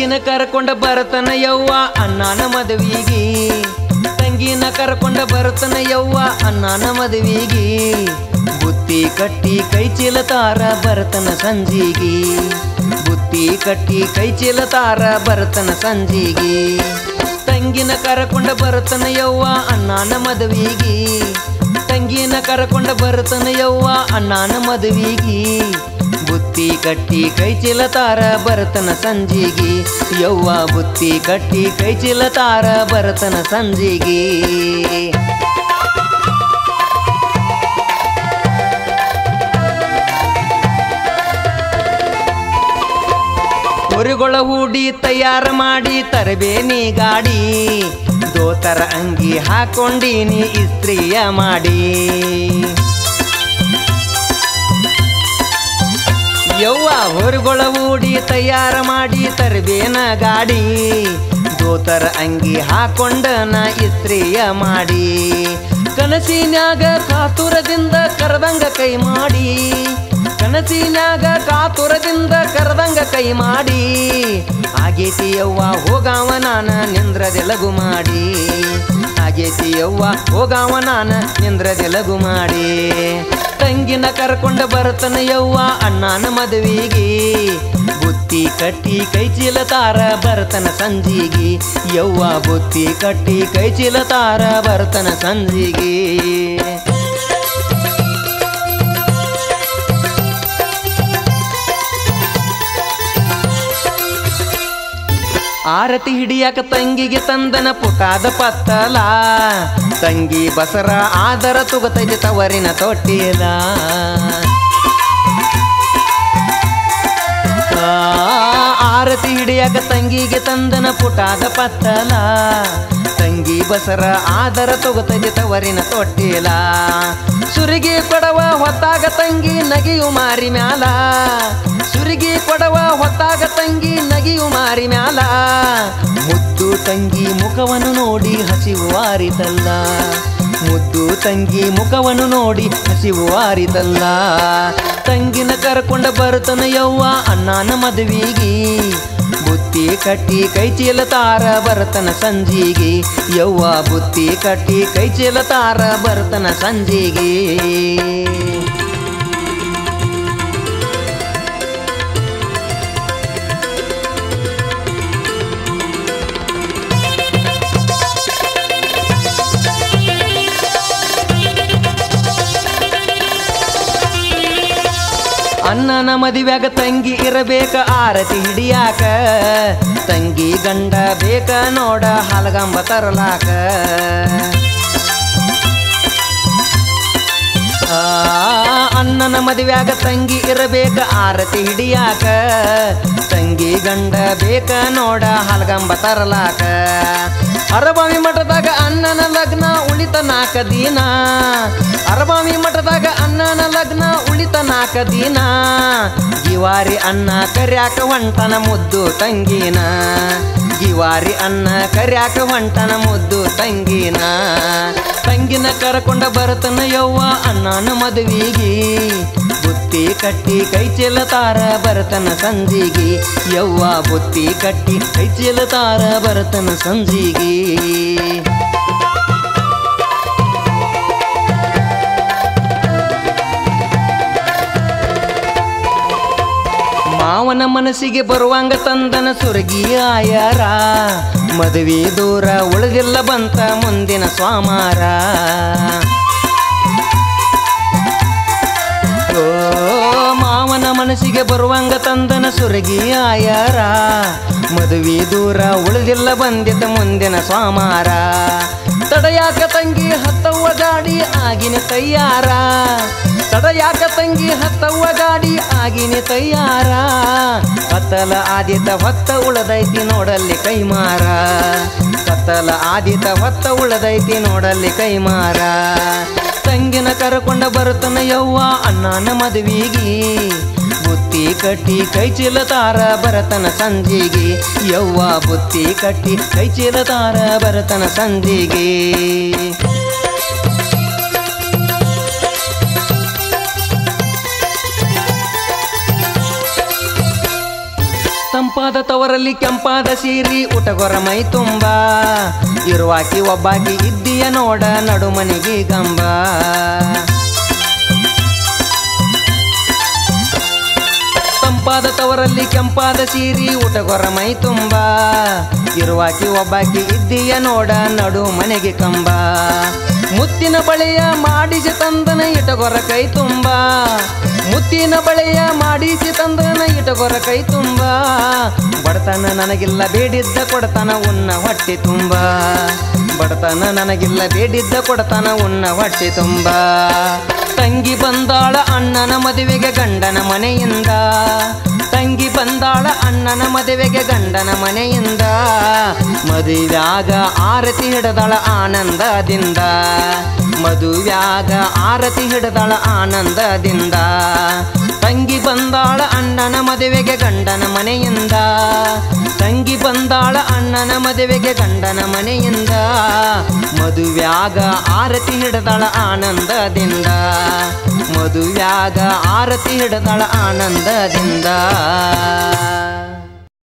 ತಂಗಿನ ಕರ್ಕೊಂಡ ಬರತನ ಯವ್ವ ಅಣ್ಣನ ಮದುವಿಗಿ ತಂಗಿನ ಕರ್ಕೊಂಡ ಬರತನ ಯವ್ವ ಅಣ್ಣನ ಮದುವಿಗಿ ಬುತ್ತಿ ಕಟ್ಟಿ ಕೈ ಚೀಲತಾರ ಬರತನ ಸಂಜಿಗಿ ಬುತ್ತಿ ಕಟ್ಟಿ ಕೈ ಚೀಲತಾರ ಬರತನ ಸಂಜಿಗಿ ತಂಗಿನ ಕರ್ಕೊಂಡ ಬರತನ ಯವ್ವ ಅಣ್ಣನ ಮದುವಿಗಿ ತಂಗಿನ ಕರ್ಕೊಂಡ ಬರತನ ಯವ್ವ ಅಣ್ಣನ ಮದುವಿಗಿ ಬುತ್ತಿ ಕಟ್ಟಿ ಕೈ ಚಿಲತಾರ ಬರತನ ಸಂಜಿಗಿ ಯವ್ವ ಬುತ್ತಿ ಕಟ್ಟಿ ಕೈ ಚಿಲತಾರ ಬರತನ ಸಂಜಿಗಿ ಹೊರಗೊಳ ಹೂಡಿ ತಯಾರ ಮಾಡಿ ತರಬೇನಿ ಗಾಡಿ ದೋತರ ಅಂಗಿ ಹಾಕೊಂಡೀನಿ ಇಸ್ತ್ರಿಯ ಮಾಡಿ ಯವ್ವ ಹೊರಗೊಳ ಹೂಡಿ ತಯಾರ ಮಾಡಿ ತರಬೇನ ಗಾಡಿ ದೋತರ ಅಂಗಿ ಹಾಕೊಂಡನ ಇಸ್ತ್ರಿಯ ಮಾಡಿ ಕನಸಿನ್ಯಾಗ ಕಾತುರದಿಂದ ಕರೆದಂಗ ಕೈ ಮಾಡಿ ಕನಸಿನ್ಯಾಗ ಕಾತುರದಿಂದ ಕರೆದಂಗ ಕೈ ಮಾಡಿ ಆಗೇತಿ ಯವ್ವ ಹೋಗಾವ ನಾನ ನಿಂದ್ರದೆ ಲಘು ಮಾಡಿ ಆಗೇತಿ ಯವ್ವ ಹೋಗಾವ ನಾನ ನಿಂದ್ರದೆ ಲಘು ಮಾಡಿ ತಂಗಿನ ಕರ್ಕೊಂಡ ಬರ್ತನ ಯವ್ವ ಅಣ್ಣನ ಮದುವಿಗಿ ಬುತ್ತಿ ಕಟ್ಟಿ ಕೈ ಚೀಲತಾರ ಬರ್ತನ ಸಂಜಿಗಿ ಯವ್ವ ಬುತ್ತಿ ಕಟ್ಟಿ ಕೈ ಚೀಲತಾರ ಬರ್ತನ ಸಂಜಿಗಿ ಆರತಿ ಹಿಡಿಯಾಕ ತಂಗಿಗೆ ತಂದನ ಪುಟಾದ ಪತ್ತಲ ತಂಗಿ ಬಸರ ಆದರ ತುಗತೈತಿ ತವರಿನ ತೊಟ್ಟಿಲ ಆ, ಆರತಿ ಹಿಡಿಯಾಕ ತಂಗಿಗೆ ತಂದನ ಪುಟಾದ ಪತ್ತಲ ತಂಗಿ ಬಸರ ಆದರ ತೊಗತೈತಿ ತವರಿನ ತೊಟ್ಟಿಲ ಸುರಿಗೆ ಕೊಡವ ಹೊತ್ತಾಗ ತಂಗಿ ನಗಿಯು ಮಾರಿ ಮ್ಯಾಲ ಸುರಿಗೆ ಕೊಡವ ಹೊತ್ತಾಗ ತಂಗಿ ನಗಿಯು ಮಾರಿ ಮ್ಯಾಲ ಮುದ್ದು ತಂಗಿ ಮುಖವನ್ನು ನೋಡಿ ಹಸಿವು ಆರಿತಲ್ಲ ಮುದ್ದು ತಂಗಿ ಮುಖವನ್ನು ನೋಡಿ ಹಸಿವು ಆರಿತಲ್ಲ ತಂಗಿನ ಕರ್ಕೊಂಡ ಬರ್ತನ ಯವ್ವ ಅಣ್ಣನ ಮದುವಿಗಿ ಬುತ್ತಿ ಕಟ್ಟಿ ಕೈ ಚೀಲತಾರ ಬರ್ತನ ಸಂಜಿಗಿ ಯವ್ವ ಬುತ್ತಿ ಕಟ್ಟಿ ಕೈ ಚೀಲತಾರ ಬರ್ತನ ಸಂಜಿಗಿ ಅಣ್ಣನ ಮದುವ್ಯಾಗ ತಂಗಿ ಇರಬೇಕ ಆರತಿ ಹಿಡಿಯಾಕ ತಂಗಿ ಗಂಡ ಬೇಕ ನೋಡ ಹಲಗಂಬ ತರಲಾಕ ಆ, ಅಣ್ಣನ ಮದುವ್ಯಾಗ ತಂಗಿ ಇರಬೇಕ ಆರತಿ ಹಿಡಿಯಾಕ ತಂಗಿ ಗಂಡ ಬೇಕ ನೋಡ ಹಲಗಂಬ ತರಲಾಕ ಅರಬಾವಿ ಮಠದಾಗ ಅಣ್ಣನ ಲಗ್ನ ಉಳಿತ ನಾಕ ದಿನ ಅರಬಾವಿ ಮಠದಾಗ ಅಣ್ಣನ ಲಗ್ನ ಉಳಿತ ನಾಕ ದಿನ ಗಿವಾರಿ ಅಣ್ಣ ಕರ್ಯಾಕ ಹೊಂಟನ ಮುದ್ದು ತಂಗಿನ ಗಿವಾರಿ ಅಣ್ಣ ಕರ್ಯಾಕ ಹೊಂಟನ ಮುದ್ದು ತಂಗಿನ ತಂಗಿನ ಕರ್ಕೊಂಡ ಬರ್ತನ ಯವ್ವ ಅಣ್ಣನ ಮದುವಿಗಿ ಬುತ್ತಿ ಕಟ್ಟಿ ಕೈ ಚೆಲ್ಲತಾರ ಬರ್ತನ ಸಂಜಿಗಿ ಯವ್ವ ಬುತ್ತಿ ಕಟ್ಟಿ ಕೈ ಚೆಲ್ಲತಾರ ಬರ್ತನ ಸಂಜಿಗಿ ಮಾವನ ಮನಸ್ಸಿಗೆ ಬರುವಂಗ ತಂದನ ಸುರಗಿ ಆಯಾರ ಮದುವೆ ದೂರ ಉಳಿದಿಲ್ಲ ಬಂತ ಮುಂದಿನ ಸ್ವಾಮಾರ ಓ ಮಾವನ ಮನಸ್ಸಿಗೆ ಬರುವಂಗ ತಂದನ ಸುರಗಿ ಆಯಾರ ಮದುವೆ ದೂರ ಉಳಿದಿಲ್ಲ ಬಂದಿತ ಮುಂದಿನ ಸ್ವಾಮಾರ ತಡಯಾಕ ತಂಗಿ ಹತ್ತವ್ವ ಗಾಡಿ ಆಗಿನ ತಯ್ಯಾರ ತಡಯಾಕ ತಂಗಿ ಹತ್ತವ್ವ ಗಾಡಿ ಆಗಿನ ತಯ್ಯಾರ ಕತ್ತಲ ಆದಿತ ಹೊತ್ತ ಉಳದೈತಿ ನೋಡಲ್ಲಿ ಕೈಮಾರ ಕತ್ತಲ ಆದಿತ ಹೊತ್ತ ಉಳದೈತಿ ನೋಡಲ್ಲಿ ಕೈಮಾರ ತಂಗಿನ ಕರ್ಕೊಂಡ ಬರುತ್ತನ ಯವ್ವ ಅಣ್ಣನ ಮದುವಿಗಿ ಬುತ್ತಿ ಕಟ್ಟಿ ಕೈ ಚೀಲತಾರ ಬರತನ ಸಂಜಿಗಿ ಯವ್ವ ಬುತ್ತಿ ಕಟ್ಟಿ ಕೈ ಚೀಲತಾರ ಬರತನ ಸಂಜಿಗಿ ತಂಪಾದ ತವರಲ್ಲಿ ಕೆಂಪಾದ ಸೀರಿ ಉಟಗೊರ ಮೈ ತುಂಬ ಇರುವಾಕಿ ಒಬ್ಬಾಕಿ ಇದ್ದೀಯ ನೋಡ ನಡುಮನಿಗೆ ಗಂಬ ತಂಪಾದ ತವರಲ್ಲಿ ಕೆಂಪಾದ ಸೀರಿ ಉಟಗೊರ ಮೈ ತುಂಬ ಇರುವಾಕಿ ಒಬ್ಬಾಕಿ ಇದ್ದೀಯ ನೋಡ ನಡು ಮನೆಗೆ ಕಂಬ ಮುತ್ತಿನ ಬಳೆಯ ಮಾಡಿಸಿ ತಂದನ ಇಟಗೊರ ಕೈ ತುಂಬ ಮುತ್ತಿನ ಬಳೆಯ ಮಾಡಿಸಿ ತಂದನ ಇಟಗೊರ ಕೈ ತುಂಬ ಬಡತನ ನನಗಿಲ್ಲ ಬೇಡಿದ್ದ ಕೊಡತನ ಉನ್ನ ಹೊಟ್ಟೆ ತುಂಬ ಬಡತನ ನನಗಿಲ್ಲ ಬೇಡಿದ್ದ ಕೊಡತನ ಉನ್ನ ಹೊಟ್ಟೆ ತುಂಬ ತಂಗಿ ಬಂದಾಳ ಅಣ್ಣನ ಮದುವೆಗೆ ಗಂಡನ ಮನೆಯಿಂದ ತಂಗಿ ಬಂದಾಳ ಅಣ್ಣನ ಮದುವೆಗೆ ಗಂಡನ ಮನೆಯಿಂದ ಮದುವ್ಯಾಗ ಆರತಿ ಹಿಡದಾಳ ಆನಂದದಿಂದ ಮದುವ್ಯಾಗ ಆರತಿ ಹಿಡದಾಳ ಆನಂದದಿಂದ ತಂಗಿ ಬಂದಾಳ ಅಣ್ಣನ ಮದುವೆಗೆ ಗಂಡನ ಮನೆಯಿಂದ ತಂಗಿ ಬಂದಾಳ ಅಣ್ಣನ ಮದುವೆಗೆ ಗಂಡನ ಮನೆಯಿಂದ ಮದುವ್ಯಾಗ ಆರತಿ ಹಿಡದಾಳ ಆನಂದದಿಂದ ಮದುವ್ಯಾಗ ಆರತಿ ಹಿಡದಾಳ ಆನಂದದಿಂದ